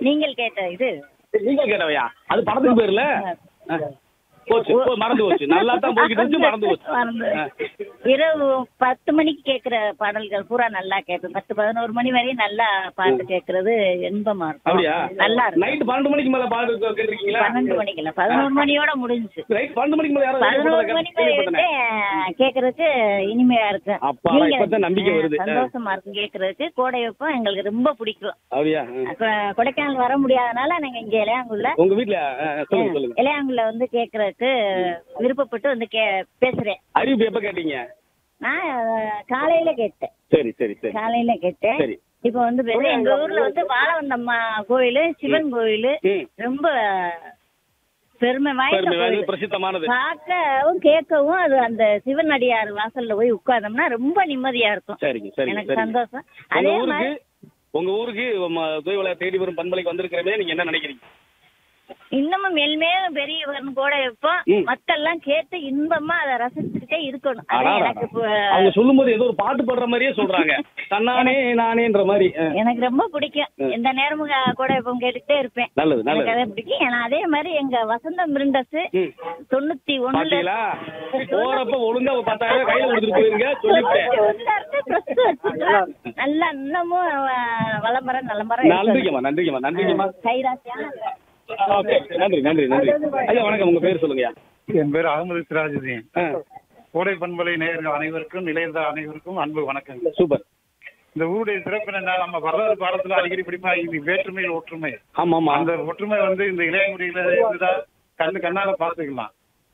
நீங்கள் கேட்ட இது நீங்க கேட்டவையா அது படத்துக்கு பேர்ல போச்சு போ- மறந்து போச்சு நல்லா தான் போய்கிட்டு இருந்துச்சு மறந்து போச்சு மறந்து. ஆ. இரவு பத்து மணிக்கு கேக்குற பாடல்கள் பூரா நல்லா கேட்கும் பத்து பதினோரு மணி வரையும் நல்லா பாட்டு கேக்குறது இன்பமா இருக்கும் அப்படியா நல்லா இருக்கும் நைட் பன்னெண்டு மணிக்கு மேல பாடு கேட்டிருக்கீங்களா பன்னெண்டு மணிக்கு இல்ல பதினோரு மணியோட முடிஞ்சுச்சு நைட் பன்னெண்டு மணிக்கு மேல யாரும் பதினோரு மணி கேள்விப்பட்டேனே. வரைக்கும் கேக்குறதுக்கு இனிமையா இருக்கு அப்பாடா, நீங்க- இப்பதான் நம்பிக்கை ஆ, வருது. சந்தோஷமா இருக்கு கேக்குறதுக்கு கோடை வெப்பம் எங்களுக்கு ரொம்ப பிடிக்கும் அப்படியா ஆ. அப்ப கொடைக்கானல் வர முடியாதனால நாங்க இங்க இளையாங்குள்ள உங்க வீட்ல ஆ, ஆ, சொல்லுங்க சொல்லுங்க இளையாங்குள்ள வந்து கேக்குறதுக்கு விருப்பப்பட்டு வந்து கே பேசுறேன் அறிவிப்பு எப்ப கேட்டீங்க நான் அஹ், காலையில கேட்டேன் சரி சரி சரி காலையில கேட்டேன் சரி. இப்ப வந்து வெறும் எங்க ஊர்ல வந்து வாழவந்தம்மா கோயிலு சிவன் கோயிலு ம். ரொம்ப பெருமை வாய்ந்த பெருமை வாய்ந்தது, கோயில் பிரசித்தமானது பார்க்கவும் கேட்கவும் அது அந்த சிவன் அடியார் வாசல்ல போய் உட்கார்ந்தோம்னா ரொம்ப நிம்மதியா இருக்கும் சரிங்க சரிங்க எனக்கு சரிங்க சந்தோஷம் உங்க அதே ஊருக்கு மாதிரி உங்க ஊருக்கு துயவலை தேடி வரும் பண்பலைக்கு வந்திருக்கிறமே நீங்க என்ன நினைக்கிறீங்க இன்னமும் மென்மேலும் பெரியவர்னு கூட வைப்போம் ம். மக்கள் எல்லாம் கேட்டு இன்பமா அதை ரசிச்சுக்கிட்டே இருக்கணும் அது அடாடா. எனக்கு இப்ப- அவங்க சொல்லும் போது ஏதோ ஒரு பாட்டு பாடுற மாதிரியே சொல்றாங்க தன்னானே நானேன்ற மாதிரி ஆ. எனக்கு ரொம்ப பிடிக்கும் எந்த நேரமும் க- கூட இப்போ கேட்டுக்கிட்டே இருப்பேன் நல்லது எனக்கு நல்லது அதை பிடிக்கும் ஏன்னா அதே மாதிரி எங்க வசந்தம் மிருண்டஸ் ம். தொண்ணூத்தி ஒண்ணுல பாத்தீங்களா போறப்ப ஒழுங்கா ஒரு பத்தாயிரம் ரூபாய் கையில கொடுத்துட்டு போயிருங்க சொல்லிவிட்டேன் நல்லா இன்னமும் அஹ், வளம்பரம் நலம்பரம் நன்றிங்கம்மா நன்றிங்கம்மா நன்றிங்கம்மா கைராசியான ஓகே நன்றி நன்றி நன்றி ஐயா வணக்கம் உங்க பேர் சொல்லுங்கய்யா என் பேர் அகமது சிராஜுதீன் ஆ, கோடை பண்பலை நேயர்கள் அனைவருக்கும் நிலையத அனைவருக்கும் அன்பு வணக்கங்கள் சூப்பர் இந்த ஊருடைய சிறப்பு என்ன நம்ம வரலாறு பாடத்துல அடிக்கடி படிப்பா இது வேற்றுமையில் ஒற்றுமை ஆமா ஆமா அந்த ஒற்றுமை வந்து இந்த இளையங்குடியில இருந்துதான் கண்ணு கண்ணால பாத்துக்கலாம்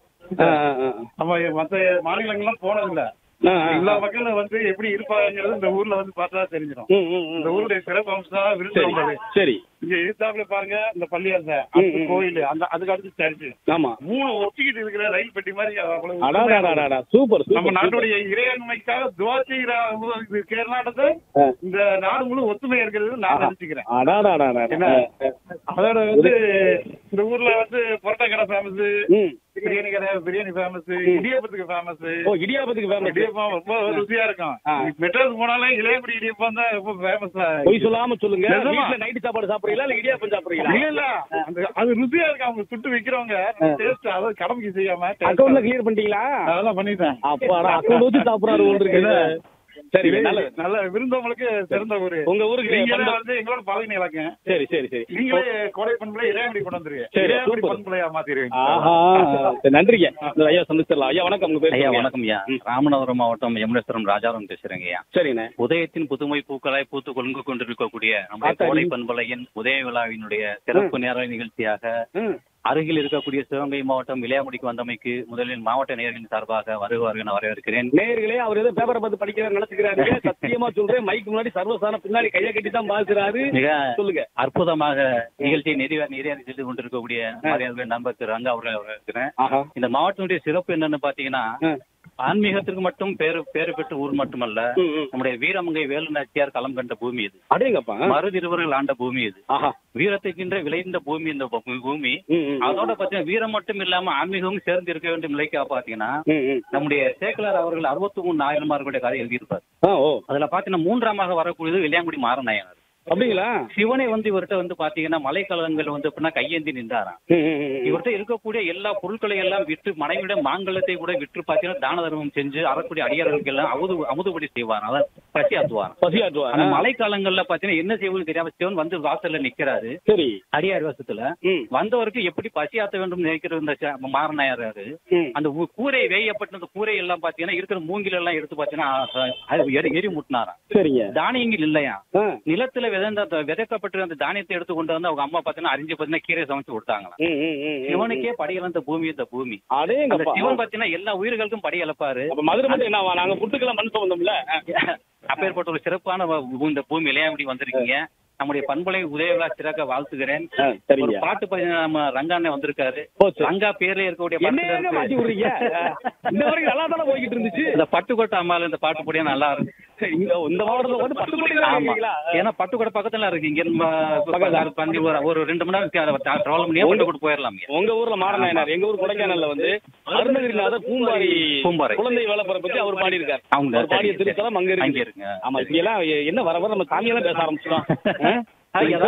ஆ, ஆ, ஆ. நம்ம மத்த மாநிலங்கள்லாம் போனதில்ல ஆ, ஆ, எல்லா ஆ. மக்களும் வந்து எப்படி இருப்பாங்கிறது இந்த ஊர்ல வந்து பார்த்தா தெரிஞ்சிடும் ம், ம், ம். இந்த ஊருடைய சிறப்பு அம்சம் தான் விருது சரி வந்தது சரி இங்க எதிர்த்தாப்புல பாருங்க இந்த பள்ளியாசை ம், அடுத்து ம். கோயில் அந்த அதுக்கு அடுத்து சர்ச்சு ஆமா மூணு ஒட்டிக்கிட்டு இருக்கிற ரயில் பெட்டி மாதிரி அவ்வளவு அடாடாடாடா சூப்பர் நம்ம சூப்பர் நாட்டுடைய இறையாண்மைக்காக துவா செய்கிற இது கேரளாட்டத்தை ஆ. இந்த நாடு முழு ஒத்துமை இருக்கிறது நான் நினைச்சுக்கிறேன் அடாடாடாடா என்ன? அதோட வந்து இந்த ஊர்ல வந்து புரோட்டா கடை ஃபேமஸ் ம் பிரியாணி கடை பிரியாணி ஃபேமஸ் இடியப்பத்துக்கு ஃபேமஸ் ஓ இடியாப்பத்துக்கு ஃபேமஸ் இடியப்பம் ரொம்ப ருசியா இருக்கும் ஆ. மெட்ராஸ் போனாலே இளையபடி இடியப்பம் தான் ரொம்ப ஃபேமஸ் பொய் சொல்லாம சொல்லுங்க நிஜமா? வீட்ல நைட் சாப்பாடு சாப்பிடுறீங்களா இல்ல இடியாப்பம் சாப்பிடுறீங்களா இல்ல இல்ல அந்த அது ருசியா இருக்கு அவங்க சுட்டு விக்கிறவங்க டேஸ்ட் அதாவது கடமைக்கு செய்யாம taste அக்கௌண்ட்ல கிளியர் பண்ணிட்டீங்களா அதெல்லாம் பண்ணிட்டேன் அப்பாடா அக்கௌண்ட் வச்சு சாப்பிடுறாரு ஒன்று இருக்கு சரி நல்லது நல்ல விருந்தவங்களுக்கு சிறந்த ஊரு உங்க ஊருக்கு நீங்களே பண்பலை- வந்து எங்களோட பழகி இலக்கம் சரி சரி சரி நீங்களே கோடை பண்புல இளையாமடி கொண்டு வந்துருவீங்க சரி, இளையாமடி சூப்பர். பண்புலையா மாத்திருவீங்க ஆஹா சரி, நன்றிங்க இந்த ஐயா சந்திச்சிடலாம் ஐயா வணக்கம் உங்க பேர் ஐயா சொல்லுங்க. வணக்கம் ஐயா ம். ராமநாதபுரம் மாவட்டம் யமுனேஸ்வரம் ராஜாராம் பேசுறேங்க ஐயா சரிண்ணே உதயத்தின் புதுமை பூக்களாய் பூத்து கொண்டு கொண்டிருக்கக்கூடிய நம்முடைய ஆத்தாடி. கோடை பண்பலையின் உதய விழாவினுடைய சிறப்பு நேர நிகழ்ச்சியாக ம். அருகில் இருக்கக்கூடிய சிவகங்கை மாவட்டம் விளையாமுடிக்கு வந்தமைக்கு முதலில் மாவட்ட நேயர்களின் சார்பாக வருவார்கள் என வரவேற்கிறேன் நேயர்களே அவர் ஏதோ பேப்பரை பார்த்து படிக்கிறார் நினைச்சுக்கிறாரு சத்தியமா சொல்றேன் மைக்கு முன்னாடி சர்வசான பின்னாடி கையை கட்டி தான் பாக்குறாரு மிக சொல்லுங்க அற்புதமாக நிகழ்ச்சியை நெறிவேற நெறியாறி சென்று கொண்டிருக்கக்கூடிய மரியாதை நண்பர் திரு ரங்கா அவர்கள் வரவேற்கிறேன் ஆஹா இந்த மாவட்டத்தினுடைய சிறப்பு என்னன்னு பாத்தீங்கன்னா ஆ. ஆன்மீகத்திற்கு மட்டும் பேரு பேரு பெற்ற ஊர் மட்டுமல்ல ம், ம். நம்முடைய வீரமங்கை வேலு நாச்சியார் களம் கண்ட பூமி இது அடேங்கப்பா மருதிருவர்கள் ஆண்ட பூமி இது ஆஹா வீரத்துக்கின்ற விளைந்த பூமி இந்த பூ- பூமி ம், ம். அதோட பாத்தீங்கன்னா வீரம் மட்டும் இல்லாம ஆன்மீகமும் சேர்ந்து இருக்க வேண்டும் நிலைக்கா பாத்தீங்கன்னா ம், ம். நம்முடைய சேக்கலார் அவர்கள் அறுபத்தி மூணு நாயன்மார்களுடைய கதை எழுதியிருப்பார் ஆ ஓ அதுல பாத்தீங்கன்னா மூன்றாமாக வரக்கூடியது விளையாங்குடி மாறநாயனார் அப்படிங்களா சிவனை வந்து இவர்கிட்ட வந்து பாத்தீங்கன்னா மலைக்காலங்கள் வந்து எப்படின்னா கையேந்தி நின்றாராம் ம், ம், ம். இவர்கிட்ட இருக்கக்கூடிய எல்லா பொருட்களை எல்லாம் விற்று மனைவிட மாங்கலத்தை கூட விற்று பாத்தீங்கன்னா தான தர்மம் செஞ்சு அறக்கூடிய அடியார்களுக்கு எல்லாம் அமுது அமுதுபடி செய்வார் அதான் பசி ஆத்துவார் பசியாற்றுவா அந்த மழைக்காலங்கள்ல பாத்தீங்கன்னா என்ன செய்வது தெரியாம சிவன் வந்து வாசல்ல நிக்கிறாரு சரி அடியார் வேஷத்துல ம் வந்தவருக்கு எப்படி பசி ஆத்த வேண்டும் நினைக்கிற இந்த ச- மாறனாயாரு ம் அந்த ஊ- கூரை வேயப்பட்ட அந்த கூரை எல்லாம் பாத்தீங்கன்னா இருக்கிற மூங்கில் எல்லாம் எடுத்து பாத்தீங்கன்னா அ- அது எரி எரி முட்டினாராம் சரிங்க தானியங்கள் இல்லையா ஆ நிலத்துல விதைந்த அந்த விதைக்கப்பட்ட அந்த தானியத்தை எடுத்து கொண்டு வந்து அவங்க அம்மா பாத்தீங்கன்னா அரிஞ்சு பாத்தீங்கன்னா கீரை சமைச்சு கொடுத்தாங்களாம் ம், ம், ம், ம். சிவனுக்கே படியலந்த பூமி இந்த பூமி அந்த அடேங்கப்பா சிவன் பாத்தீங்கன்னா எல்லா உயிர்களுக்கும் படி இழப்பாரு அப்ப மதுரை மட்டும் என்னவா நாங்க புட்டுக்கெல்லாம் மண் சம்பந்தம்ல அப்பேற்பட்ட ஒரு சிறப்பான வ- இந்த பூமி இளையாமடி வந்திருக்கீங்க நம்முடைய பண்பலை உதயவிழா சிறக்க வாழ்த்துகிறேன் ஆ, ஒரு சரிங்க பாட்டு பாத்தீங்கன்னா நம்ம ரங்காண்ணே வந்திருக்காரு போச்சு ரங்கா பேர்ல இருக்கக்கூடிய என்னங்க படத்துல மாட்டி இருக்கு. விடுறீங்க இந்த வரைக்கும் நல்லா தானே போய்கிட்டு இருந்துச்சு இந்த பட்டுக்கோட்டை அம்மால இந்த பாட்டு போடியா நல்லா இருக்கு இங்க இந்த மாவட்டத்துல வந்து பத்து கோடி ஆமா இருக்கீங்களா ஏன்னா பட்டுக்கோட்டை பக்கத்துல இருக்கு இங்க நம்ம பக்கத்துல பந்தி ஒரு ஒரு ரெண்டு மணி நேரம் டிராவல் பண்ணி பட்டுக்கோட்டை போயிடலாம் இங்க. உங்க ஊர்ல மாறநாயனார் எங்க ஊர் கொடைக்கானல்ல வந்து அருணகிரிநாதர் பூம்பாரி பூம்பாறை. குழந்தை வேலைப்பற பத்தி அவர் பாடி இருக்காரு அவங்க அவர் பாடிய சரி, சரி. திருத்தலம் அங்க அங்க இருக்கு இருக்குங்க ஆமா இங்க எல்லாம் என்ன வர வர நம்ம சாமியெல்லாம் பேச ஆரம்பிச்சிட்டோம் ஆ, ஏதாவது